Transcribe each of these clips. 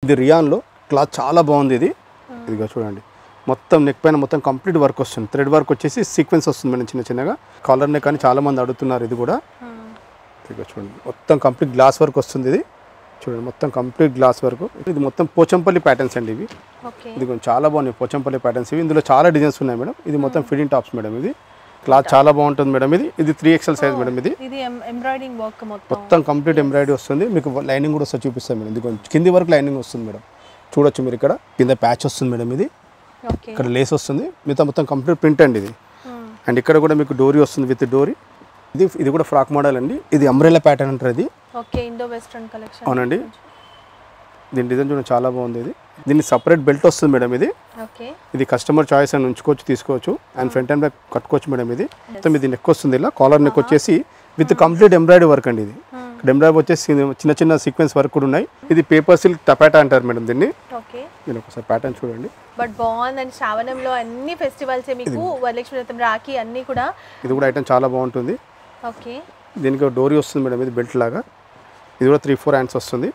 ఇది రియాన్లో క్లాత్ చాలా బాగుంది ఇది ఇదిగో చూడండి మొత్తం నెక్ పైన మొత్తం కంప్లీట్ వర్క్ వస్తుంది థ్రెడ్ వర్క్ వచ్చేసి సీక్వెన్స్ వస్తుంది మేడం చిన్న చిన్నగా కాలర్ నెక్ అని చాలా మంది అడుగుతున్నారు ఇది కూడా ఇదిగో చూడండి మొత్తం కంప్లీట్ గ్లాస్ వర్క్ వస్తుంది ఇది చూడండి మొత్తం కంప్లీట్ గ్లాస్ వర్క్ ఇది మొత్తం పోచంపల్లి ప్యాటర్న్స్ అండి ఇవి ఓకే ఇది కొంచెం చాలా బాగున్నాయి పోచంపల్లి ప్యాటర్న్స్ ఇవి ఇందులో చాలా డిజైన్స్ ఉన్నాయి మేడం ఇది మొత్తం ఫిట్టింగ్ టాప్స్ మేడం ఇది క్లాత్ చాలా బాగుంటుంది మేడం ఇది ఇది త్రీ ఎక్స్ఎల్ సైజ్ మేడం ఇది ఇది ఎంబ్రాయిడింగ్ వర్క్ మొత్తం మొత్తం కంప్లీట్ ఎంబ్రాయిడరీ వస్తుంది మీకు లైనింగ్ కూడా వస్తుంది చూపిస్తాను మేడం ఇది కొంచెం కింది వరకు లైనింగ్ వస్తుంది మేడం చూడొచ్చు మీరు ఇక్కడ కింద ప్యాచ్ వస్తుంది మేడం ఇది ఓకే ఇక్కడ లేస్ వస్తుంది మిగతా మొత్తం కంప్లీట్ ప్రింట్ అండి ఇది అండ్ ఇక్కడ కూడా మీకు డోరీ వస్తుంది విత్ డోరీ ఇది ఇది కూడా ఫ్రాక్ మోడల్ అండి ఇది అంబ్రెల్లా ప్యాటర్న్ అంటారు ఇది ఓకే ఇండో వెస్ట్రన్ కలెక్షన్ అవునండి దీని డిజైన్ చూడండి చాలా బాగుంది ఇది దీన్ని సపరేట్ బెల్ట్ వస్తుంది మేడం ఇది ఓకే ఇది కస్టమర్ చాయిస్ అని ఉంచుకోవచ్చు తీసుకోవచ్చు అండ్ ఫ్రంట్ అండ్ బ్యాక్ కట్టుకోవచ్చు మేడం ఇది మొత్తం ఇది నెక్ వస్తుంది ఇలా కాలర్ నెక్ వచ్చేసి విత్ కంప్లీట్ ఎంబ్రాయిడరీ వర్క్ అండి ఇది ఇక్కడ ఎంబ్రాయిడరీ వచ్చేసి చిన్న చిన్న సీక్వెన్స్ వర్క్ కూడా ఉన్నాయి ఇది పేపర్ సిల్క్ టపాటా అంటారు మేడం దీన్ని ఓకే నేను ఒకసారి ప్యాటర్న్ చూడండి బట్ బాగుందండి శ్రావణంలో అన్ని ఫెస్టివల్స్ మీకు వరలక్ష్మి వ్రతం రాఖీ అన్ని కూడా ఇది కూడా ఐటమ్ చాలా బాగుంటుంది ఓకే దీనికి ఒక డోరీ వస్తుంది మేడం ఇది బెల్ట్ లాగా ఇది కూడా త్రీ ఫోర్ హ్యాండ్స్ వస్తుంది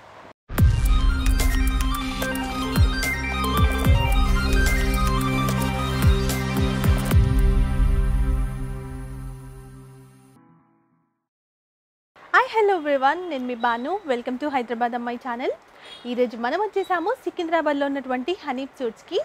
హాయ్ హలో ఎవ్రీవన్ నేను మీ బాను వెల్కమ్ టు హైదరాబాద్ అమ్మాయి ఛానల్ ఈరోజు మనం వచ్చేసాము సికింద్రాబాద్లో ఉన్నటువంటి హనీప్ సూట్స్కి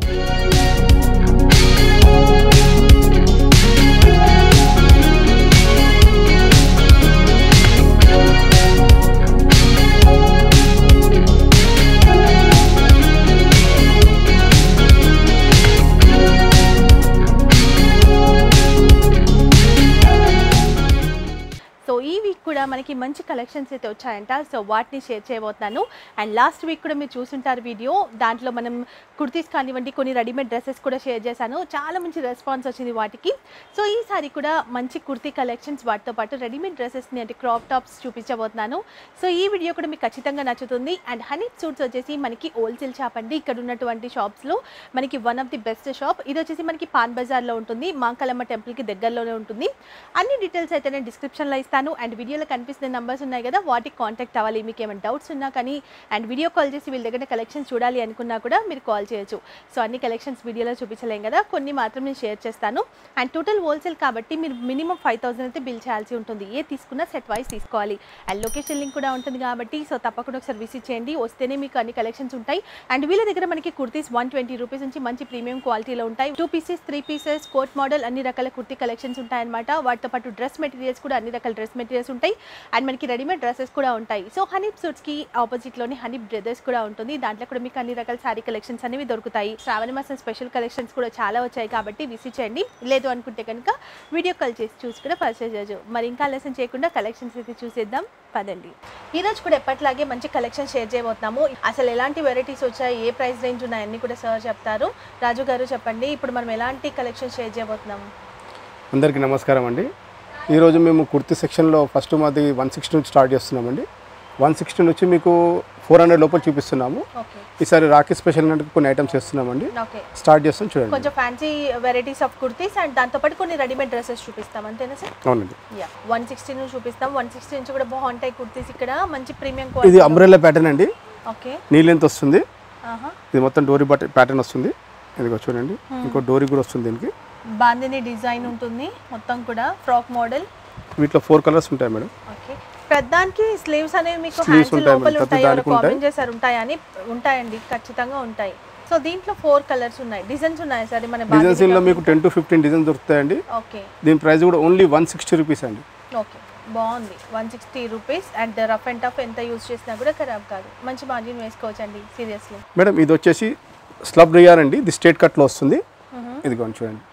సో ఈ వీక్ కూడా మనకి మంచి కలెక్షన్స్ అయితే వచ్చాయంట సో వాటిని షేర్ చేయబోతున్నాను అండ్ లాస్ట్ వీక్ కూడా మీరు చూసుంటారు వీడియో దాంట్లో మనం కుర్తీస్ కానివ్వండి కొన్ని రెడీమేడ్ డ్రెస్సెస్ కూడా షేర్ చేశాను చాలా మంచి రెస్పాన్స్ వచ్చింది వాటికి సో ఈసారి కూడా మంచి కుర్తీ కలెక్షన్స్ వాటితో పాటు రెడీమేడ్ డ్రెస్సెస్ని అంటే క్రాప్ టాప్స్ చూపించబోతున్నాను సో ఈ వీడియో కూడా మీకు ఖచ్చితంగా నచ్చుతుంది అండ్ హనీ సూట్స్ వచ్చేసి మనకి హోల్సేల్ షాప్ అండి ఇక్కడ ఉన్నటువంటి షాప్స్లో మనకి one of the best shop ఇది వచ్చేసి మనకి పాన్ బజార్లో ఉంటుంది మాంకలమ్మ టెంపుల్కి దగ్గరలోనే ఉంటుంది అన్ని డీటెయిల్స్ అయితే నేను డిస్క్రిప్షన్లో ఇస్తాను అండ్ వీడియోలో కనిపిస్తున్న నంబర్స్ ఉన్నాయి కదా వాటికి కాంటాక్ట్ అవ్వాలి మీకు ఏమైనా డౌట్స్ ఉన్నా కానీ అండ్ వీడియో కాల్ చేసి వీళ్ళ దగ్గర కలెక్షన్స్ చూడాలి అనుకున్నా కూడా మీరు కాల్ చేయొచ్చు సో అన్ని కలెక్షన్స్ వీడియోలో చూపించలేం కదా కొన్ని మాత్రం నేను షేర్ చేస్తాను అండ్ టోటల్ హోల్సేల్ కాబట్టి మీరు మినిమం ఫైవ్ థౌసండ్ అయితే బిల్ చేయాల్సి ఉంటుంది ఏ తీసుకున్నా సెట్ వైస్ తీసుకోవాలి అండ్ లొకేషన్ లింక్ కూడా ఉంటుంది కాబట్టి సో తప్పకుండా ఒకసారి విజిట్ చేయండి వస్తేనే మీకు అన్ని కలెక్షన్స్ ఉంటాయి అండ్ వీళ్ళ దగ్గర మనకి కుర్తీస్ వన్ ట్వంటీ రూపీస్ నుంచి మంచి ప్రీమియం క్వాలిటీలో ఉంటాయి two pieces three pieces coat model అన్ని రకాల కుర్తీ కలెక్షన్స్ ఉంటాయన్నమాట వాటితో పాటు డ్రెస్ మెటీరియల్స్ కూడా అన్ని రకాల డ్రెస్ మెటీరియల్స్ ఉంటాయి అండ్ మనకి రెడీమేడ్ డ్రెస్సెస్ కూడా ఉంటాయి సో హనీప్ సూట్స్కి ఆపోజిట్లోనే హనీప్ బ్రదర్స్ కూడా ఉంటుంది దాంట్లో కూడా మీకు అన్ని రకాల శారీ కలెక్షన్స్ అనేవి దొరుకుతాయి శ్రావణ మాసం స్పెషల్ కలెక్షన్స్ కూడా చాలా వచ్చాయి కాబట్టి విజిట్ చేయండి లేదు అనుకుంటే కనుక వీడియో కాల్ చేసి చూసి కూడా పర్చేస్ చేయొచ్చు మరి ఇంకా ఆలస్యం చేయకుండా కలెక్షన్స్ అయితే చూసేద్దాం పదండి ఈ రోజు కూడా ఎప్పటిలాగే మంచి కలెక్షన్ షేర్ చేయబోతున్నాము అసలు ఎలాంటి వెరైటీస్ వచ్చాయి ఏ ప్రైస్ రేంజ్ ఉన్నాయి అన్ని కూడా సార్ చెప్తారు రాజు గారు చెప్పండి ఇప్పుడు మనం ఎలాంటి కలెక్షన్ షేర్ చేయబోతున్నాము అందరికీ నమస్కారం అండి ఈరోజు మేము కుర్తీ సెక్షన్లో ఫస్ట్ మాది వన్ సిక్స్టీ నుంచి స్టార్ట్ చేస్తున్నామండి వన్ సిక్స్టీ నుంచి మీకు ఫోర్ హండ్రెడ్ లోపల చూపిస్తున్నాము ఓకే ఈసారి రాఖీ స్పెషల్ అంటే కొన్ని ఐటమ్స్ చేస్తున్నామండి ఓకే స్టార్ట్ చేస్తాం చూడండి కొంచెం fancy varieties of kurtis and దాంతోపాటు కొన్ని రెడీమేడ్ డ్రెస్సెస్ చూపిస్తాం అంతేనా సార్ అవునండి యా వన్ సిక్స్టీ నుంచి చూపిస్తాం వన్ సిక్స్టీ నుంచి కూడా బాగుంటాయి కుర్తీస్ ఇక్కడ మంచి ప్రీమియం ఇది క్వాలిటీ అంబ్రెల్లా ప్యాటర్న్ అండి ఓకే నీ లెంత్ వస్తుంది ఆహా ఇది మొత్తం డోరీ బట్ ప్యాటర్న్ వస్తుంది ఇదిగో చూడండి ఇంకో డోరీ కూడా వస్తుంది దీనికి బాందిని డిజైన్ ఉంటుంది మొత్తం కూడా ఫ్రాక్ మోడల్ వీటిలో ఫోర్ కలర్స్ ఉంటాయి మేడం ఓకే ప్రధానికి స్లీవ్స్ అనేవి మీకు Sleeves హ్యాండ్స్ ఉంటాయి లోపల మేడం. ప్రతి ఉంటాయి ఎవరు దానికి ఉంటాయి. కామెంట్ చేశారు ఉంటాయని ఉంటాయండి ఖచ్చితంగా ఉంటాయి సో దీంట్లో ఫోర్ కలర్స్ ఉన్నాయి డిజైన్స్ ఉన్నాయి సార్ మన డిజైన్స్ లో మీకు టెన్ టు ఫిఫ్టీన్ డిజైన్స్ దొరుకుతాయండి ఓకే దీని ప్రైస్ కూడా ఓన్లీ వన్ సిక్స్టీ రూపీస్ అండి ఓకే బాగుంది one sixty rupees and rough and tough ఎంత యూస్ చేసినా కూడా ఖరాబ్ కాదు మంచి మార్జిన్ వేసుకోవచ్చండి సీరియస్లీ మేడం ఇది వచ్చేసి స్లబ్ రియార్ అండి ఇది స్టేట్ కట్లో వస్తుంది ఇదిగోండి చూడండి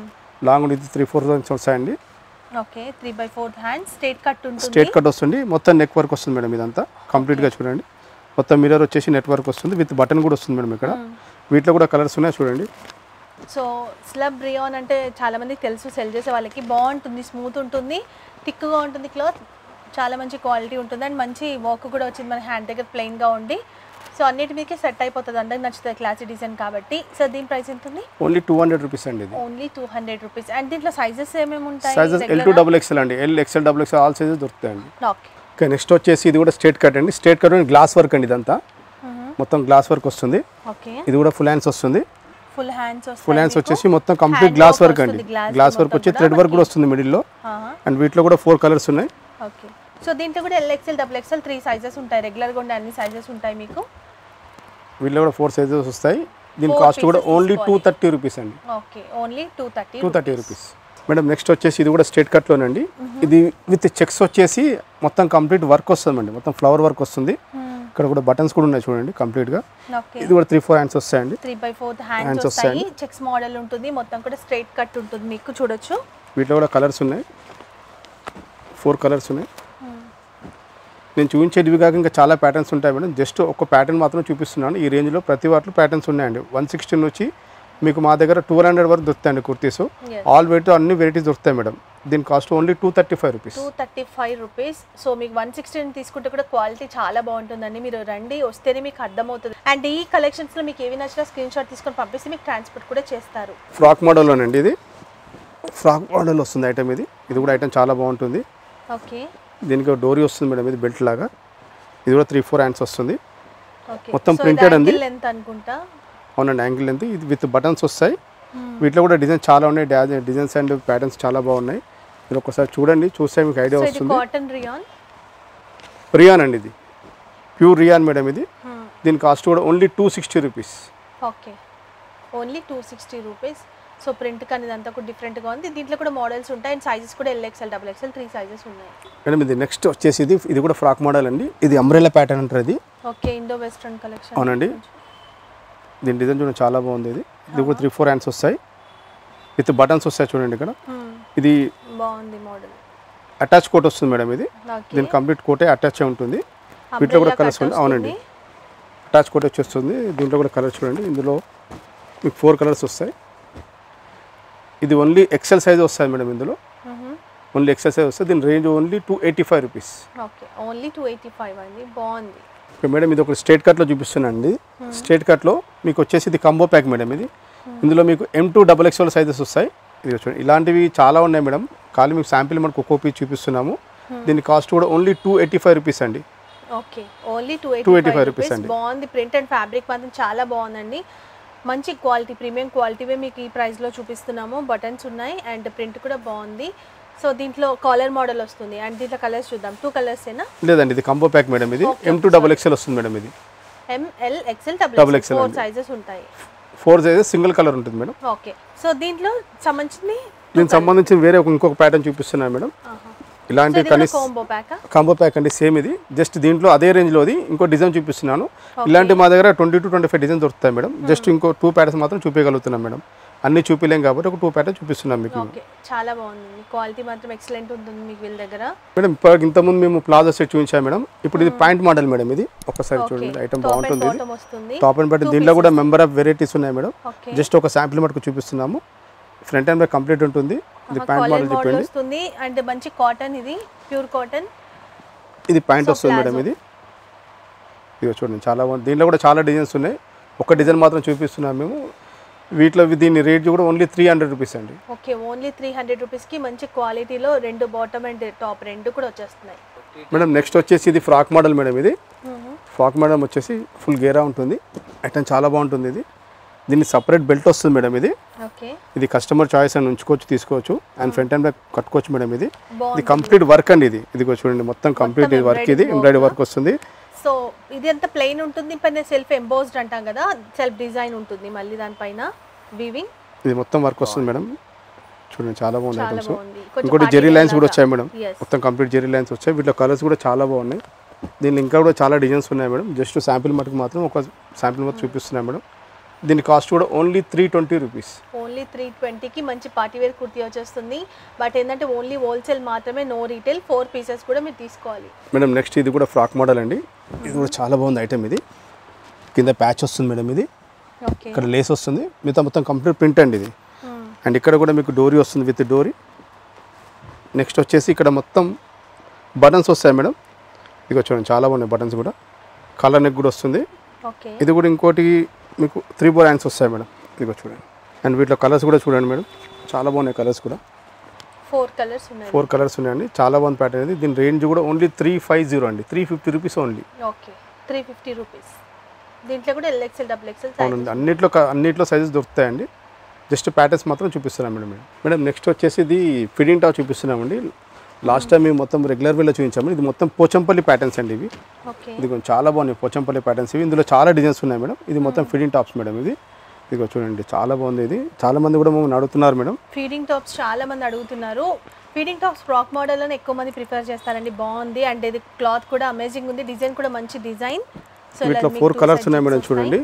లాంగ్ ఇది త్రీ ఫోర్ థౌసండ్స్ వస్తాయండి okay three by fourth hand straight cut ఉంటుంది స్టేట్ కట్ వస్తుంది మొత్తం నెక్ వర్క్ వస్తుంది మేడం ఇదంతా కంప్లీట్గా చూడండి మొత్తం మిర్రర్ వచ్చేసి నెట్ వర్క్ వస్తుంది విత్ బటన్ కూడా వస్తుంది మేడం ఇక్కడ వీటిలో కూడా కలర్స్ ఉన్నాయి చూడండి సో స్లబ్ రియాన్ అంటే చాలా మందికి తెలుసు సెల్ చేసే వాళ్ళకి బాగుంటుంది స్మూత్ ఉంటుంది థిక్గా ఉంటుంది క్లాత్ చాలా మంచి క్వాలిటీ ఉంటుంది అండ్ మంచి వర్క్ కూడా వచ్చింది మన హ్యాండ్ దగ్గర ప్లెయిన్గా ఉండి సో అన్నిటి మీదకి సెట్ అయిపోతుంది అందరికి నచ్చుతుంది క్లాసీ డిజైన్ కాబట్టి సో దీని ప్రైస్ ఎంత ఉంది ఓన్లీ టూ హండ్రెడ్ రూపీస్ అండి ఇది only two hundred rupees and దీంట్లో సైజెస్ ఏమేమి ఉంటాయి sizes L two double XL అండి L XL double XL all sizes దొరుకుతాయండి ఓకే ఓకే నెక్స్ట్ వచ్చేసి ఇది కూడా స్టేట్ కట్ అండి స్టేట్ కట్ గ్లాస్ వర్క్ అండి ఇదంతా మొత్తం గ్లాస్ వర్క్ వస్తుంది ఓకే ఇది కూడా ఫుల్ హ్యాండ్స్ వస్తుంది ఫుల్ హ్యాండ్స్ వస్తాయి ఫుల్ హ్యాండ్స్ మీకు. వచ్చేసి మొత్తం complete Hand glass work work అండి వస్తుంది, glass గ్లాస్ వర్క్ మొత్తం వచ్చి కూడా థ్రెడ్ వర్క్ కూడా వస్తుంది మిడిల్లో ఆహా. అండ్ వీటిలో కూడా ఫోర్ కలర్స్ ఉన్నాయి ఓకే సో దీంట్లో కూడా L XL double XL three sizes ఉంటాయి రెగ్యులర్గా ఉండే అన్ని సైజెస్ ఉంటాయి మీకు వీటిలో కూడా ఫోర్ సైజెస్ వస్తాయి దీని Four కాస్ట్ కూడా pieces ఓన్లీ టూ తీసుకోవాలి. థర్టీ రూపీస్ అండి okay only two thirty two thirty rupees madam next వచ్చేసి ఇది కూడా స్ట్రేట్ కట్లోనండి ఇది విత్ చెక్స్ వచ్చేసి మొత్తం కంప్లీట్ వర్క్ వస్తుందండి మొత్తం ఫ్లవర్ వర్క్ వస్తుంది ఇక్కడ కూడా బటన్స్ కూడా ఉన్నాయి చూడండి కంప్లీట్గా ఓకే ఇది కూడా త్రీ ఫోర్ హ్యాండ్స్ వస్తాయండి three by fourth Hands hands వస్తాయి వస్తాయండి. చెక్స్ మోడల్ ఉంటుంది మొత్తం కూడా స్ట్రైట్ కట్ ఉంటుంది మీకు చూడొచ్చు వీటిలో కూడా కలర్స్ ఉన్నాయి ఫోర్ కలర్స్ ఉన్నాయి నేను చూపించేటివి కాక ఇంకా చాలా ప్యాటర్న్స్ ఉంటాయి మేడం జస్ట్ ఒక ప్యాటర్న్ మాత్రం చూపిస్తున్నాను ఈ రేంజ్లో ప్రతి వాటిలో ప్యాటర్న్స్ ఉన్నాయండి వన్ సిక్స్టీ నుంచి మీకు మా దగ్గర టూ హండ్రెడ్ వరకు దొరుకుతాయండి కుర్తీస్ Yes. ఆల్ వెయిట్ అన్ని వెరైటీస్ దొరుకుతాయి మేడం దీని cost only two thirty five rupees two thirty five rupees so మీకు వన్ సిక్స్టీన్ తీసుకుంటే కూడా క్వాలిటీ చాలా బాగుంటుందండి మీరు రండి వస్తేనే మీకు అర్థమవుతుంది అండ్ ఈ కలెక్షన్స్లో మీకు ఏవి నచ్చినా స్క్రీన్ షాట్ తీసుకొని పంపిస్తే మీకు ట్రాన్స్పోర్ట్ కూడా చేస్తారు ఫ్రాక్ మోడల్లోనండి ఇది ఫ్రాక్ మోడల్ వస్తుంది ఐటమ్ ఇది ఇది కూడా ఐటమ్ చాలా బాగుంటుంది ఓకే దీనికి డోరీ వస్తుంది మేడం ఇది బెల్ట్ లాగా ఇది కూడా త్రీ ఫోర్ హ్యాండ్స్ వస్తుంది ఓకే మొత్తం printed అండి. లెంత్ అనుకుంటా అవునండి యాంగిల్ ఎంత ఇది విత్ బటన్స్ వస్తాయి వీటిలో కూడా డిజైన్ చాలా ఉన్నాయి డా- డిజైన్స్ అండ్ ప్యాటర్న్స్ చాలా బాగున్నాయి మీరు ఒకసారి చూడండి చూస్తే మీకు ఐడియా సో ఇది వస్తుంది కాటన్ రియాన్ రియాన్ అండి ఇది ప్యూర్ రియాన్ మేడం ఇది దీని కాస్ట్ కూడా only two sixty rupees okay only two sixty rupees so print కానీ ఇదంతా కూడా డిఫరెంట్గా ఉంది దీంట్లో కూడా మోడల్స్ ఉంటాయి అండ్ సైజెస్ కూడా L XL double XL three sizes ఉన్నాయి మేడం ఇది నెక్స్ట్ వచ్చేసి ఇది ఇది కూడా ఫ్రాక్ మోడల్ అండి ఇది అంబ్రెల్లా ప్యాటర్న్ అంటారు ఇది ఓకే ఇండో వెస్ట్రన్ కలెక్షన్ అవునండి దీని డిజైన్ చూడండి చాలా బాగుంది ఇది ఇది కూడా త్రీ ఫోర్ హ్యాండ్స్ వస్తాయి విత్ బటన్స్ వస్తాయి చూడండి ఇక్కడ ఇది బాగుంది మోడల్ అటాచ్ కోట్ వస్తుంది మేడం ఇది ఓకే దీని కంప్లీట్ కోటే అటాచ్ అయి ఉంటుంది వీటిలో కూడా కలర్స్ ఉంది అవునండి అటాచ్ కోట్ వచ్చేస్తుంది దీంట్లో కూడా కలర్స్ చూడండి ఇందులో మీకు ఫోర్ కలర్స్ వస్తాయి ఇది ఓన్లీ ఎక్సెల్ సైజ్ వస్తుంది మేడం ఇందులో ఓన్లీ ఎక్సెల్ సైజ్ వస్తుంది దీని range only two eighty five rupees okay only two eighty five అండి బాగుంది ఓకే మేడం ఇది ఒక స్ట్రేట్ కట్లో చూపిస్తున్నానండి స్ట్రేట్ కట్లో మీకు వచ్చేసి ఇది కంబో ప్యాక్ మేడం ఇది ఇందులో మీకు M two double XL sizes వస్తాయి ఇది చూడండి ఇలాంటివి చాలా ఉన్నాయి మేడం ఖాళీ మీకు శాంపిల్ మనకు ఒక్కో పీస్ చూపిస్తున్నాము దీని కాస్ట్ కూడా only two eighty five rupees అండి okay only two 285 eighty five rupees rupees అండి. బాగుంది ప్రింట్ అండ్ ఫ్యాబ్రిక్ మాత్రం చాలా బాగుందండి మంచి క్వాలిటీ ప్రీమియం క్వాలిటీవే మీకు ఈ ప్రైస్లో చూపిస్తున్నాము బటన్స్ ఉన్నాయి అండ్ ప్రింట్ కూడా బాగుంది సో దీంట్లో కాలర్ మోడల్ వస్తుంది అండ్ దీంట్లో కలర్స్ చూద్దాం టూ కలర్స్ ఏనా లేదండి ఇది కంబో ప్యాక్ మేడం ఇది ఎం టూ డబల్ ఎక్స్ఎల్ వస్తుంది మేడం ఇది M L XL Double double XL four అండి. సైజెస్ ఉంటాయి ఫోర్ సైజెస్ సింగిల్ కలర్ ఉంటుంది మేడం ఓకే సో దీంట్లో సంబంధించి దీనికి సంబంధించి వేరే ఒక ఇంకొక ప్యాటర్న్ చూపిస్తున్నాను మేడం ఇలాంటి కనీసం కాంబో ప్యాక్ కాంబో ప్యాక్ అండి సేమ్ ఇది జస్ట్ దీంట్లో అదే రేంజ్లోది ఇంకో డిజైన్ చూపిస్తున్నాను ఇలాంటి మా దగ్గర twenty to twenty five design దొరుకుతాయి మేడం జస్ట్ ఇంకో టూ ప్యాటర్న్స్ మాత్రం చూపించగలుగుతున్నాం మేడం అన్ని చూపించలేం కాబట్టి ఒక టూ ప్యాటర్న్ చూపిస్తున్నాం మీకు ఓకే చాలా బాగుంది క్వాలిటీ మాత్రం ఎక్సలెంట్ ఉంటుంది మీకు వీళ్ళ దగ్గర మేడం ఇప్పుడు ఇంతకుముందు మేము ప్లాజో సెట్ చూపించాం మేడం ఇప్పుడు ఇది పాయింట్ మోడల్ మేడం ఇది ఒకసారి చూడండి ఐటమ్ టాప్ అండ్ బాగుంటుంది ఇది బాటమ్ వస్తుంది టాప్ అండ్ బటన్ దీంట్లో కూడా మెంబర్ ఆఫ్ వెరైటీస్ ఉన్నాయి మేడం ఓకే జస్ట్ ఒక శాంపిల్ మటుకు చూపిస్తున్నాము ఫ్రంట్ అండ్ బ్యాక్ కంప్లీట్ ఉంటుంది ఇది ప్యాంట్ కాలర్ మోడల్ మోడల్ చెప్పండి వస్తుంది అండ్ మంచి కాటన్ ఇది ప్యూర్ కాటన్ ఇది ప్యాంట్ So, వస్తుంది మేడం plazo. ఇది ఇది చూడండి చాలా బాగుంది దీంట్లో కూడా చాలా డిజైన్స్ ఉన్నాయి ఒక డిజైన్ మాత్రం చూపిస్తున్నాం మేము వీటిలో దీని రేట్ కూడా ఓన్లీ త్రీ హండ్రెడ్ రూపీస్ అండి ఓకే ఓన్లీ త్రీ హండ్రెడ్ రూపీస్కి మంచి క్వాలిటీలో రెండు బాటమ్ అండ్ టాప్ రెండు కూడా వచ్చేస్తున్నాయి మేడం నెక్స్ట్ వచ్చేసి ఇది ఫ్రాక్ మోడల్ మేడం ఇది ఫ్రాక్ మోడల్ వచ్చేసి ఫుల్ గేరా ఉంటుంది ఐటమ్ చాలా బాగుంటుంది ఇది దీన్ని సపరేట్ బెల్ట్ వస్తుంది మేడం ఇది ఓకే ఇది కస్టమర్ చాయిస్ అని ఉంచుకోవచ్చు తీసుకోవచ్చు అండ్ ఫ్రంట్ అండ్ బ్యాక్ కట్టుకోవచ్చు మేడం ఇది ఇది బాగుంది కంప్లీట్ వర్క్ అండి ఇది ఇది చూడండి మొత్తం కంప్లీట్ ఇది వర్క్ ఇది embroidery ఎంబ్రాయిడరీ వర్క్ వస్తుంది సో ఇది అంతా ప్లెయిన్ ఉంటుంది పైన సెల్ఫ్ ఎంబోస్డ్ అంటాం కదా సెల్ఫ్ డిజైన్ ఉంటుంది మళ్ళీ దానిపైన వీవింగ్ ఇది మొత్తం వర్క్ వస్తుంది మేడం చూడండి చాలా బాగుంది చాలా ఐటమ్స్ బాగుంది కొంచెం ఇంకోటి party జెరీ wear లైన్స్ కూడా లాగా. వచ్చాయి మేడం Yes. మొత్తం కంప్లీట్ జెరీ లైన్స్ వచ్చాయి వీటిలో కలర్స్ కూడా చాలా బాగున్నాయి దీనిలో ఇంకా కూడా చాలా డిజైన్స్ ఉన్నాయి మేడం జస్ట్ శాంపిల్ మటుకు మాత్రం ఒక శాంపిల్ మాత్రం చూపిస్తున్నాయి మేడం దీని కాస్ట్ కూడా only three twenty rupees only three ట్వంటీకి మంచి పార్టీ వేర్ కుర్తీ వచ్చేస్తుంది బట్ ఏంటంటే ఓన్లీ హోల్సేల్ మాత్రమే నో రీటైల్ ఫోర్ పీసెస్ కూడా మీరు తీసుకోవాలి మేడం నెక్స్ట్ ఇది కూడా ఫ్రాక్ మోడల్ అండి ఇది కూడా చాలా బాగుంది ఐటమ్ ఇది కింద ప్యాచ్ వస్తుంది మేడం ఇది ఓకే ఇక్కడ లేస్ వస్తుంది మిగతా మొత్తం కంప్లీట్ ప్రింట్ అండి ఇది అండ్ ఇక్కడ కూడా మీకు డోరీ వస్తుంది విత్ డోరీ నెక్స్ట్ వచ్చేసి ఇక్కడ మొత్తం బటన్స్ వస్తాయి మేడం ఇదిగో చూడండి చాలా బాగున్నాయి బటన్స్ కూడా కలర్ నెక్ కూడా వస్తుంది ఓకే ఇది కూడా ఇంకోటి మీకు త్రీ ఫోర్ హ్యాండ్స్ వస్తాయి మేడం ఇదిగో చూడండి అండ్ వీటిలో కలర్స్ కూడా చూడండి మేడం చాలా బాగున్నాయి కలర్స్ కూడా ఫోర్ కలర్స్ ఉన్నాయి ఫోర్ కలర్స్ ఉన్నాయండి చాలా బాగుంది ప్యాటర్న్ ఇది దీని రేంజ్ కూడా ఓన్లీ త్రీ ఫైవ్ జీరో అండి three fifty rupees only okay three fifty rupees దీంట్లో కూడా ఎల్ఎక్సెల్ డబుల్ ఎక్సెల్ అవునండి అన్నిట్లో క- అన్నిట్లో సైజెస్ దొరుకుతాయండి జస్ట్ ప్యాటర్న్స్ మాత్రం చూపిస్తున్నాం మేడం మేము మేడం నెక్స్ట్ వచ్చేసి ఇది ఫిడింగ్ టాప్ చూపిస్తున్నామండి లాస్ట్ టైం మేము మొత్తం రెగ్యులర్ వేలో చూపించాము ఇది మొత్తం పోచంపల్లి ప్యాటర్న్స్ అండి ఇవి ఓకే ఇది కొంచెం చాలా బాగున్నాయి పోచంపల్లి ప్యాటర్న్స్ ఇవి ఇందులో చాలా డిజైన్స్ ఉన్నాయి మేడం ఇది మొత్తం ఫిడింగ్ టాప్స్ మేడం ఇది ఇదిగో చూడండి చాలా బాగుంది ఇది చాలా మంది కూడా మమ్మల్ని అడుగుతున్నారు మేడం ఫీడింగ్ టాప్స్ చాలా మంది అడుగుతున్నారు ఫీడింగ్ టాప్స్ ఫ్రాక్ మోడల్లోనే ఎక్కువ మంది ప్రిఫర్ చేస్తారండి బాగుంది అండ్ ఇది క్లాత్ కూడా అమేజింగ్ ఉంది డిజైన్ కూడా మంచి డిజైన్ సో వీటిలో ఫోర్ కలర్స్ ఉన్నాయి మేడం చూడండి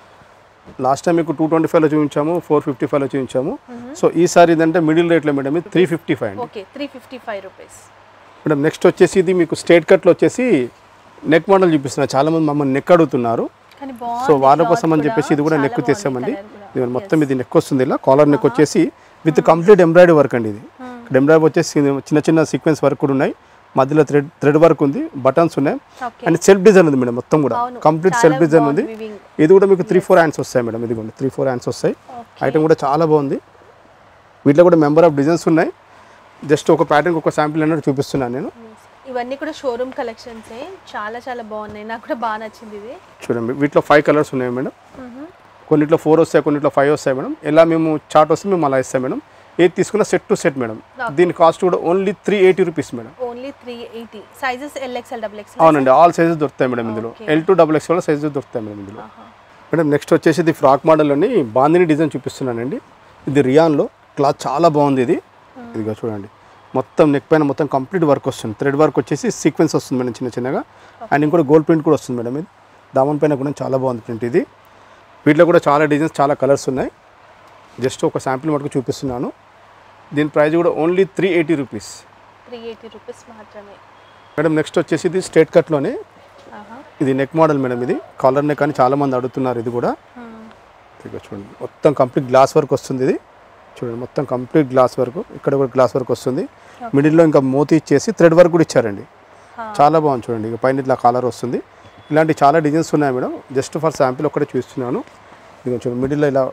లాస్ట్ టైం మీకు టూ ట్వంటీ ఫైవ్లో చూపించాము ఫోర్ ఫిఫ్టీ ఫైవ్లో చూపించాము సో ఈసారి ఇదంటే మిడిల్ రేట్లో మేడం ఇది త్రీ ఫిఫ్టీ ఫైవ్ అండి okay three fifty five rupees madam next వచ్చేసి ఇది మీకు స్ట్రేట్ కట్లో వచ్చేసి నెక్ మోడల్ చూపిస్తున్నారు చాలా మంది మమ్మల్ని నెక్ అడుగుతున్నారు కానీ సో బాగుంది వాళ్ళ cloth కోసం అని కూడా. చెప్పేసి ఇది కూడా చాలా నెక్ బాగుంది తీసామండి colour కూడా. ఇది మొత్తం ఇది నెక్ వస్తుంది ఇలా కాలర్ నెక్ వచ్చేసి విత్ కంప్లీట్ ఎంబ్రాయిడరీ వర్క్ అండి ఇది ఇక్కడ ఎంబ్రాయిడరీ వచ్చేసి చిన్న చిన్న సీక్వెన్స్ వర్క్ కూడా ఉన్నాయి మధ్యలో థ్రెడ్ థ్రెడ్ వర్క్ ఉంది బటన్స్ ఉన్నాయి ఓకే అండ్ సెల్ఫ్ డిజైన్ ఉంది మేడం మొత్తం కూడా అవును. కంప్లీట్ చాలా సెల్ఫ్ డిజైన్ ఉంది బాగుంది weaving. ఇది కూడా మీకు త్రీ ఫోర్ హ్యాండ్స్ వస్తాయి మేడం ఇది త్రీ ఫోర్ హ్యాండ్స్ వస్తాయి Okay. ఐటమ్ కూడా చాలా బాగుంది వీటిలో కూడా మెంబర్ ఆఫ్ డిజైన్స్ ఉన్నాయి జస్ట్ ఒక ప్యాటర్న్ ఒక శాంపిల్ అన్నట్టు చూపిస్తున్నాను నేను ఇవన్నీ కూడా షోరూమ్ కలెక్షన్సే చాలా చాలా బాగున్నాయి నాకు కూడా బాగా నచ్చింది ఇది చూడండి వీటిలో ఫైవ్ కలర్స్ ఉన్నాయి మేడం కొన్నిట్లో ఫోర్ వస్తాయి కొన్నిట్లో ఫైవ్ వస్తాయి మేడం ఎలా మేము చార్ట్ వస్తే మేము అలా ఇస్తాం మేడం ఏది తీసుకున్న సెట్ టు సెట్ మేడం దీని కాస్ట్ కూడా only three eighty rupees madam only three eighty sizes L XL double XL అవునండి ఆల్ సైజెస్ దొరుకుతాయి మేడం ఇందులో ఎల్ టు డబుల్ ఎక్స్ వల్ల సైజెస్ దొరుకుతాయి మేడం ఇందులో మేడం నెక్స్ట్ వచ్చేసి ఇది ఫ్రాక్ మోడల్లోని బాందిని డిజైన్ చూపిస్తున్నానండి ఇది రియాన్లో క్లాత్ చాలా బాగుంది ఇది ఇదిగో చూడండి మొత్తం నెక్ పైన మొత్తం కంప్లీట్ వర్క్ వస్తుంది థ్రెడ్ వర్క్ వచ్చేసి సీక్వెన్స్ వస్తుంది మేడం చిన్న చిన్నగా అండ్ ఇంకోటి గోల్డ్ ప్రింట్ కూడా వస్తుంది మేడం ఇది దామన్ పైన కూడా చాలా బాగుంది ప్రింట్ ఇది వీటిలో కూడా చాలా డిజైన్స్ చాలా కలర్స్ ఉన్నాయి జస్ట్ ఒక శాంపిల్ మటుకు చూపిస్తున్నాను దీని ప్రైస్ కూడా only three eighty rupees three eighty rupees మాత్రమే మేడం నెక్స్ట్ వచ్చేసి ఇది స్ట్రేట్ కట్లోనే ఆహా. ఇది నెక్ మోడల్ మేడం ఇది కాలర్ నెక్ అని చాలా మంది అడుగుతున్నారు ఇది కూడా Hmm. ఇదిగో చూడండి మొత్తం కంప్లీట్ గ్లాస్ వర్క్ వస్తుంది ఇది చూడండి మొత్తం కంప్లీట్ గ్లాస్ వర్క్ ఇక్కడ కూడా గ్లాస్ వర్క్ వస్తుంది మిడిల్లో ఇంకా మోతీ ఇచ్చేసి థ్రెడ్ వర్క్ కూడా ఇచ్చారండి చాలా బాగుంది చూడండి ఇక పైన ఇట్లా కాలర్ వస్తుంది ఇలాంటి చాలా డిజైన్స్ ఉన్నాయి మేడం జస్ట్ ఫర్ శాంపిల్ ఒక్కటే చూస్తున్నాను ఇదిగో చూడండి మిడిల్లో ఇలా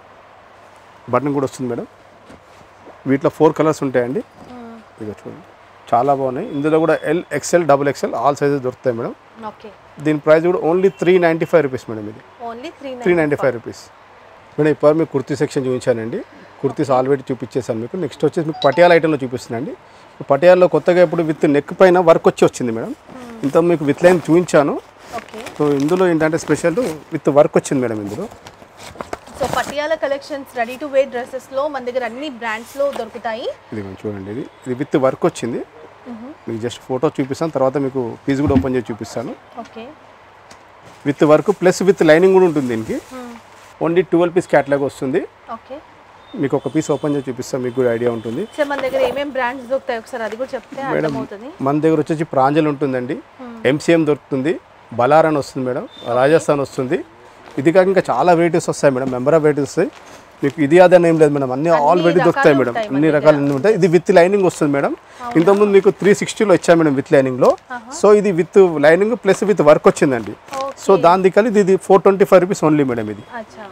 బటన్ కూడా వస్తుంది మేడం వీటిలో ఫోర్ కలర్స్ ఉంటాయండి Hmm. ఇదిగో చూడండి చాలా బాగున్నాయి ఇందులో కూడా L XL double XL all sizes దొరుకుతాయి మేడం ఓకే దీని ప్రైస్ కూడా only three ninety five rupees madam ఇది only three three ninety five rupees madam ఇప్పుడు మీకు కుర్తీ సెక్షన్ చూపించానండి కుర్తీస్ ఆల్రెడీ చూపించేసాను మీకు నెక్స్ట్ వచ్చేసి మీకు పటియాల ఐటెంలో చూపిస్తున్నాండి పటియాలలో కొత్తగా ఇప్పుడు విత్ నెక్ పైన వర్క్ వచ్చి వచ్చింది మేడం ఇంత మీకు విత్ లైన్ చూపించాను ఓకే సో ఇందులో ఏంటంటే స్పెషల్ విత్ వర్క్ వచ్చింది మేడం ఇందులో so Patiala collections ready to wear డ్రెస్సెస్లో మన దగ్గర అన్ని బ్రాండ్స్లో దొరుకుతాయి ఇది కొంచెం చూడండి ఇది ఇది విత్ వర్క్ వచ్చింది మీకు జస్ట్ ఫోటో చూపిస్తాను తర్వాత మీకు పీస్ కూడా ఓపెన్ చేసి చూపిస్తాను okay with work plus with lining కూడా ఉంటుంది దీనికి ఓన్లీ ట్వెల్వ్ పీస్ క్యాట్లాగ్ వస్తుంది ఓకే మీకు ఒక పీస్ ఓపెన్ చేసి చూపిస్తాను మీకు కూడా ఐడియా ఉంటుంది సో మన దగ్గర ఏమేమి బ్రాండ్స్ దొరుకుతాయి ఒకసారి అది కూడా చెప్తే అర్థమవుతుంది మన దగ్గర వచ్చేసి ప్రాంజల్ ఉంటుందండి ఎంసీఎం దొరుకుతుంది బలారన్ వస్తుంది మేడం రాజస్థాన్ వస్తుంది ఇది కాక ఇంకా చాలా వెరైటీస్ వస్తాయి మేడం మెంబర్ ఆఫ్ వెరైటీస్ వస్తాయి మీకు ఇది అదని ఏం లేదు మేడం అన్ని ఆల్ వెరైటీ దొరుకుతాయి మేడం ఉంటాయి అన్ని రకాలు అన్ని ఉంటాయి ఇది విత్ లైనింగ్ వస్తుంది మేడం ఇంతకుముందు మీకు త్రీ సిక్స్టీలో ఇచ్చాను మేడం విత్ లైనింగ్లో సో ఇది with lining plus with work వచ్చిందండి సో దాని దిక్కలు ఇది four twenty five rupees only madam ఇది అచ్చా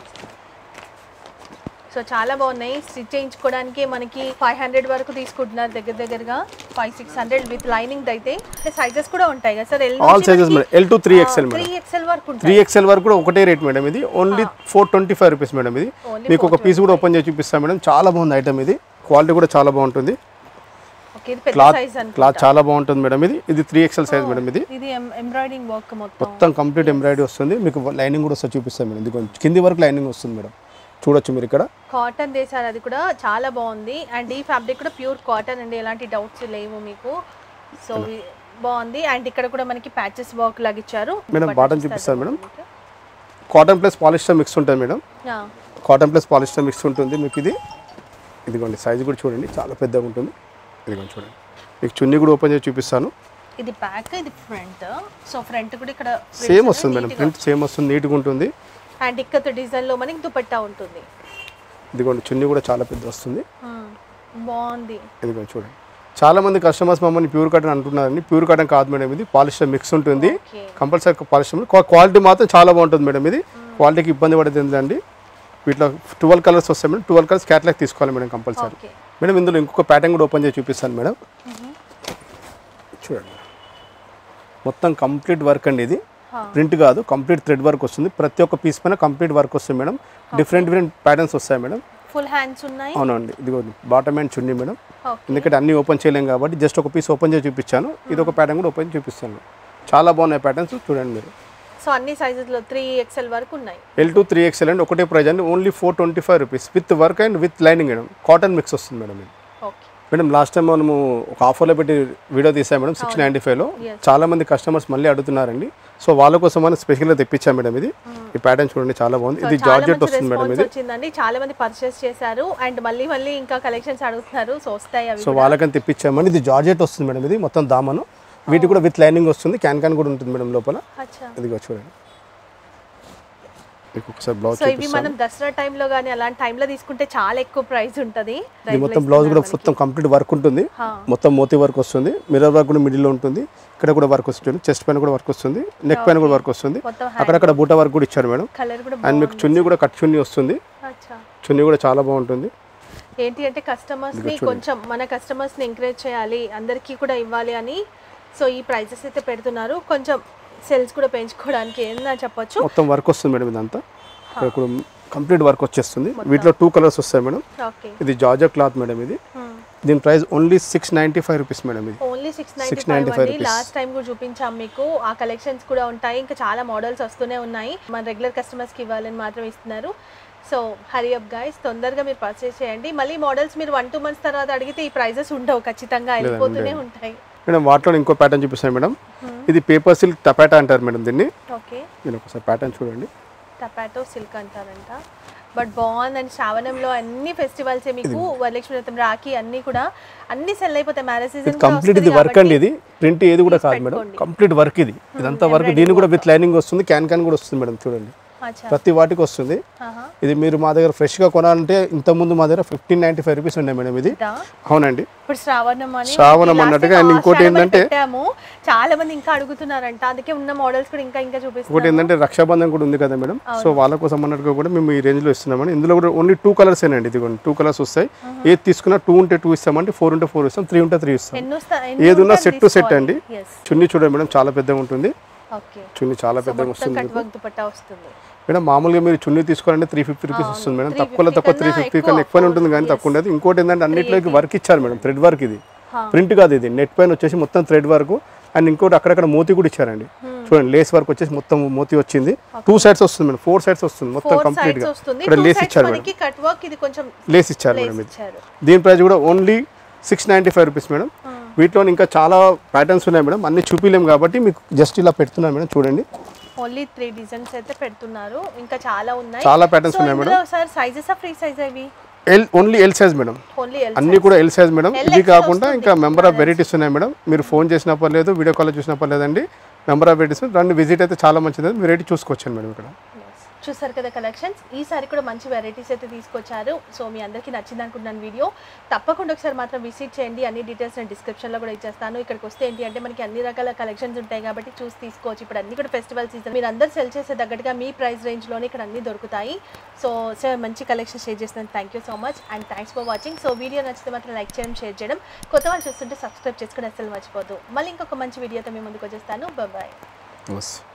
సో చాలా బాగున్నాయి స్టిచ్ చేయించుకోవడానికి మనకి ఫైవ్ హండ్రెడ్ వరకు తీసుకుంటున్నారు దగ్గర దగ్గరగా five six hundred with lining అయితే సైజెస్ కూడా ఉంటాయి కదా sir L all sizes madam L to three XL madam three XL వరకు త్రీ ఉంటాయి ఎక్స్ఎల్ వరకు కూడా ఒకటే రేట్ మేడం ఇది only four twenty five rupees madam ఇది Only మీకు ఒక పీస్ కూడా ఓపెన్ చేసి చూపిస్తాను మేడం చాలా బాగుంది ఐటమ్ ఇది క్వాలిటీ కూడా చాలా బాగుంటుంది ఓకే ఇది పెద్ద క్లాత్ సైజ్ అనుకుంటా క్లాత్ చాలా బాగుంటుంది మేడం ఇది ఇది త్రీ ఎక్స్ఎల్ సైజ్ మేడం ఇది ఇది ఎంబ్రాయిడింగ్ వర్క్ మొత్తం మొత్తం కంప్లీట్ ఎంబ్రాయిడరీ వస్తుంది మీకు లైనింగ్ కూడా వస్తుంది చూపిస్తాను మేడం ఇది కొంచెం కింది వరకు లైనింగ్ వస్తుంది మేడం చూడొచ్చు మీరు ఇక్కడ కాటన్ వేసారు అది కూడా చాలా బాగుంది అండ్ ఈ ఫ్యాబ్రిక్ కూడా ప్యూర్ కాటన్ అండి ఎలాంటి డౌట్స్ లేవు మీకు సో ఇ- బాగుంది అండ్ ఇక్కడ కూడా మనకి ప్యాచెస్ వర్క్ లాగా ఇచ్చారు మేడం Buttons బాటమ్ చూపిస్తాను మేడం మీకు. కాటన్ ప్లస్ పాలిస్టర్ మిక్స్ ఉంటుంది మేడం ఆ, కాటన్ ప్లస్ పాలిస్టర్ మిక్స్ ఉంటుంది మీకు ఇది ఇదిగోండి సైజ్ కూడా చూడండి చాలా పెద్దగా ఉంటుంది ఇదిగోండి చూడండి మీకు చున్నీ కూడా ఓపెన్ చేసి చూపిస్తాను ఇది బ్యాక్ ఇది ఫ్రంట్ సో ఫ్రంట్ కూడా ఇక్కడ సేమ్ వస్తుంది మేడం ప్రింట్ సేమ్ వస్తుంది నీట్గా ఉంటుంది అండ్ ఇక్కత డిజైన్ లో మనకి దుపట్టా ఉంటుంది ఇదిగోండి చున్నీ కూడా చాలా పెద్ద వస్తుంది ఆ, బాగుంది ఇదిగోండి చూడండి చాలా మంది కస్టమర్స్ మమ్మల్ని ప్యూర్ కాటన్ అంటున్నారండి ప్యూర్ కాటన్ కాదు మేడం ఇది పాలిస్టర్ మిక్స్ ఉంటుంది ఓకే కంపల్సరీ పాలిస్టర్ క్వాలిటీ మాత్రం చాలా బాగుంటుంది మేడం ఇది క్వాలిటీకి ఇబ్బంది పడేది ఏంటండి వీటిలో ట్వెల్వ్ కలర్స్ వస్తాయి మేడం ట్వెల్వ్ కలర్స్ క్యాట్లాగ్ తీసుకోవాలి మేడం కంపల్సరీ ఓకే మేడం ఇందులో ఇంకొక ప్యాటర్న్ కూడా ఓపెన్ చేసి చూపిస్తాను మేడం చూడండి మొత్తం కంప్లీట్ వర్క్ అండి ఇది ప్రింట్ కాదు కంప్లీట్ థ్రెడ్ వర్క్ వస్తుంది ప్రతి ఒక్క పీస్ పైన కంప్లీట్ వర్క్ వస్తుంది మేడం డిఫరెంట్ డిఫరెంట్ ప్యాటర్న్స్ వస్తాయి మేడం ఫుల్ హ్యాండ్స్ ఉన్నాయి అవునండి ఇదిగో bottom and chunni madam okay ఎందుకంటే అన్ని ఓపెన్ చేయలేం కాబట్టి జస్ట్ ఒక పీస్ ఓపెన్ చేసి చూపించాను ఇది ఒక ప్యాటర్న్ కూడా ఓపెన్ చూపిస్తాను చాలా బాగున్నాయి ప్యాటర్న్స్ చూడండి మీరు సో అన్ని సైజెస్లో త్రీ ఎక్స్ఎల్ వరకు ఉన్నాయి ఎల్ టూ త్రీ ఎక్స్ఎల్ అండి ఒకటే ప్రైజ్ అండి only four twenty five rupees with work and with lining madam cotton mix వస్తుంది మేడం ఇది ఓకే మేడం లాస్ట్ టైం మనము ఒక ఆఫర్లో పెట్టి వీడియో తీసాం మేడం సిక్స్ నైంటీ ఫైవ్లో Yes. చాలా మంది కస్టమర్స్ మళ్ళీ అడుగుతున్నారండి సో వాళ్ళ కోసం మనం స్పెషల్గా తెప్పించాం మేడం ఇది ఈ ప్యాటర్న్ చూడండి చాలా బాగుంది ఇది చాలా జార్జెట్ మంచి వస్తుంది మేడం రెస్పాన్స్ ఇది వచ్చిందండి చాలా మంది పర్చేస్ చేశారు అండ్ మళ్ళీ మళ్ళీ ఇంకా కలెక్షన్స్ అడుగుతున్నారు సో వస్తాయి అవి సో వాళ్ళకని తెప్పించామండి ఇది జార్జెట్ వస్తుంది మేడం ఇది మొత్తం దామను వీటి కూడా విత్ లైనింగ్ వస్తుంది క్యాన్ క్యాన్ కూడా ఉంటుంది మేడం లోపల అచ్చా ఇదిగో చూడండి మీకు ఒకసారి బ్లౌజ్ సో ఇవి మనం దసరా టైంలో కానీ అలాంటి టైంలో తీసుకుంటే చాలా ఎక్కువ ప్రైస్ ఉంటుంది ఇది మొత్తం బ్లౌజ్ కూడా మొత్తం కంప్లీట్ వర్క్ ఉంటుంది హా. మొత్తం మోతీ వర్క్ వస్తుంది మిర్రర్ వర్క్ కూడా మిడిల్లో ఉంటుంది ఇక్కడ కూడా వర్క్ వస్తుంది చెస్ట్ పైన కూడా వర్క్ వస్తుంది నెక్ పైన కూడా వర్క్ వస్తుంది మొత్తం అక్కడక్కడ బూటా వర్క్ కూడా ఇచ్చారు మేడం కలర్ కూడా అండ్ మీకు చున్నీ కూడా కట్ చున్నీ వస్తుంది అచ్చా చున్నీ కూడా చాలా బాగుంటుంది ఏంటి అంటే కస్టమర్స్ ని కొంచెం మన కస్టమర్స్ ని ఎంకరేజ్ చేయాలి అందరికీ కూడా ఇవ్వాలి అని సో ఈ ప్రైజెస్ అయితే పెడుతున్నారు కొంచెం సేల్స్ కూడా పెంచుకోవడానికి ఏదైనా చెప్పొచ్చు మొత్తం వర్క్ వస్తుంది మేడం ఇదంతా ఇక్కడ కూడా కంప్లీట్ వర్క్ వచ్చేస్తుంది వీటిలో టూ కలర్స్ వస్తాయి మేడం ఓకే ఇది జార్జా క్లాత్ మేడం ఇది దీని price only six ninety five rupees madam ఇది ఓన్లీ సిక్స్ నైన్టీ ఫైవ్ అండి లాస్ట్ టైం కూడా చూపించాం మీకు ఆ కలెక్షన్స్ కూడా ఉంటాయి ఇంకా చాలా మోడల్స్ వస్తూనే ఉన్నాయి మన రెగ్యులర్ కస్టమర్స్కి ఇవ్వాలని మాత్రం ఇస్తున్నారు సో హరి అప్ గైస్ తొందరగా మీరు పర్చేస్ చేయండి మళ్ళీ మోడల్స్ మీరు వన్ టూ మంత్స్ తర్వాత అడిగితే ఈ ప్రైజెస్ ఉండవు ఖచ్చితంగా వెళ్ళిపోతూనే ఉంటాయి మేడం వాటిలో ఇంకో ప్యాటర్న్ చూపిస్తాను మేడం ఇది పేపర్ సిల్క్ టపాటా అంటారు మేడం దీన్ని ఓకే నేను ఒకసారి ప్యాటర్న్ చూడండి టపాటో సిల్క్ అంటారంట బట్ బాగుందండి శ్రావణంలో అన్ని ఫెస్టివల్స్ మీకు వరలక్ష్మి వ్రతం రాఖీ అన్ని కూడా అన్ని సెల్ అయిపోతాయి మ్యారేజ్ సీజన్ కంప్లీట్ ఇది వర్క్ అండి ఇది ప్రింట్ ఏది కూడా కాదు మేడం కంప్లీట్ వర్క్ ఇది ఇదంతా వర్క్ దీని కూడా విత్ లైనింగ్ వస్తుంది క్యాన్ క్యాన్ కూడా వస్తుంది మేడం చూడండి అచ్చా ప్రతి వాటికి వస్తుంది ఆహా. ఇది మీరు మా దగ్గర ఫ్రెష్గా కొనాలంటే ఇంతకుముందు మా దగ్గర ఫిఫ్టీన్ నైంటీ ఫైవ్ రూపీస్ ఉన్నాయి మేడం ఇది ఇదా? అవునండి ఇప్పుడు శ్రావణం అని శ్రావణం మనకి అన్నట్టుగా last and time ఇంకోటి ఆషాఢం అని ఏంటంటే- పెట్టాము చాలా మంది ఇంకా అడుగుతున్నారంట అందుకే ఉన్న మోడల్స్ కూడా ఇంకా ఇంకా ఇంకోటి చూపిస్తున్నారు ఏంటంటే రక్షాబంధన్ కూడా ఉంది కదా మేడం సో వాళ్ళ కోసం అన్నట్టుగా కూడా మేము ఈ రేంజ్లో ఇస్తున్నామండి ఇందులో కూడా ఓన్లీ టూ కలర్స్ ఏనండి ఇది టూ కలర్స్ వస్తాయి ఏది తీసుకున్నా టూ ఉంటే టూ ఇస్తామంటే ఫోర్ ఉంటే ఫోర్ ఇస్తాం త్రీ ఉంటే త్రీ ఇస్తాం ఎన్ని వస్తా- ఏది ఉన్నా set to set అండి. ఎస్ చున్నీ చూడండి మేడం చాలా పెద్దగా ఉంటుంది ఓకే చున్నీ చాలా పెద్దగా మొత్తం వస్తుంది కట్ వర్క్ దుపట్టా వస్తుంది మేడం మామూలుగా మీరు చున్నీ తీసుకోవాలంటే త్రీ ఫిఫ్టీ రూపీస్ వస్తుంది మేడం తక్కువలో తక్కువ త్రీ కన్నా ఫిఫ్టీ ఎక్కువ, కన్నా ఎక్కువనే ఉంటుంది కానీ తక్కువ ఉండదు ఇంకోటి ఏంటంటే అన్నింటిలోకి వర్క్ ఇచ్చారు మేడం థ్రెడ్ వర్క్ ఇది ప్రింట్ కాదు ఇది నెట్ పైన వచ్చేసి మొత్తం థ్రెడ్ వర్క్ అండ్ ఇంకోటి అక్కడక్కడ మోతీ కూడా ఇచ్చారండి చూడండి లేస్ వర్క్ వచ్చేసి మొత్తం మోతీ వచ్చింది టూ సైడ్స్ వస్తుంది మేడం ఫోర్ సైడ్స్ వస్తుంది మొత్తం ఫోర్ కంప్లీట్ సైడ్స్ గా వస్తుంది ఇక్కడ టూ లేస్ సైడ్స్ ఇచ్చారు మేడం మనకి కట్ వర్క్ ఇది కొంచెం లేస్ ఇచ్చారు లేస్ మేడం ఇది ఇచ్చారు దీని ప్రైస్ కూడా only six ninety five rupees madam వీటిలో ఇంకా చాలా ప్యాటర్న్స్ ఉన్నాయి మేడం అన్ని చూపిలేం కాబట్టి మీకు జస్ట్ ఇలా పెడుతున్నాను మేడం చూడండి ఓన్లీ త్రీ డిజైన్స్ అయితే పెడుతున్నారు ఇంకా చాలా ఉన్నాయి చాలా ప్యాటర్న్స్ సో ఉన్నాయి మేడం ఇందులో సార్ సైజెస్ ఫ్రీ సైజ్ అవి L only L size madam only L అన్ని కూడా ఎల్ సైజ్ మేడం L ఇది XL కాకుండా వస్తుంది. ఇంకా మెంబర్ ఆఫ్ వెరైటీస్ ఉన్నాయి మేడం మీరు ఫోన్ చేసినా పర్లేదు వీడియో కాల్ చూసినా పర్లేదండి మెంబర్ ఆఫ్ వెరైటీస్ రండి విజిట్ అయితే చాలా మంచిది వెరైటీ చూసుకోవచ్చు మేడం ఇక్కడ చూసారు కదా కలెక్షన్స్ ఈసారి కూడా మంచి వెరైటీస్ అయితే తీసుకొచ్చారు సో మీ అందరికీ నచ్చింది అనుకుంటున్నాను వీడియో తప్పకుండా ఒకసారి మాత్రం విజిట్ చేయండి అన్ని డీటెయిల్స్ నేను డిస్క్రిప్షన్లో కూడా ఇచ్చేస్తాను ఇక్కడికి వస్తే ఏంటి అంటే మనకి అన్ని రకాల కలెక్షన్స్ ఉంటాయి కాబట్టి చూసి తీసుకోవచ్చు ఇప్పుడు అన్ని కూడా ఫెస్టివల్ సీజన్ మీరు అందరు సెల్ చేసే తగ్గట్టుగా మీ ప్రైస్ రేంజ్లోనే ఇక్కడ అన్ని దొరుకుతాయి సో సార్ మంచి కలెక్షన్ షేర్ చేస్తున్నాను thank you so much and thanks for watching so video నచ్చితే మాత్రం లైక్ చేయడం షేర్ చేయడం కొత్త వాళ్ళు చూస్తుంటే సబ్స్క్రైబ్ చేసుకుని అసలు మర్చిపోదు మళ్ళీ ఇంకొక మంచి వీడియోతో మీ ముందుకు వచ్చేస్తాను బాయ్ ఎస్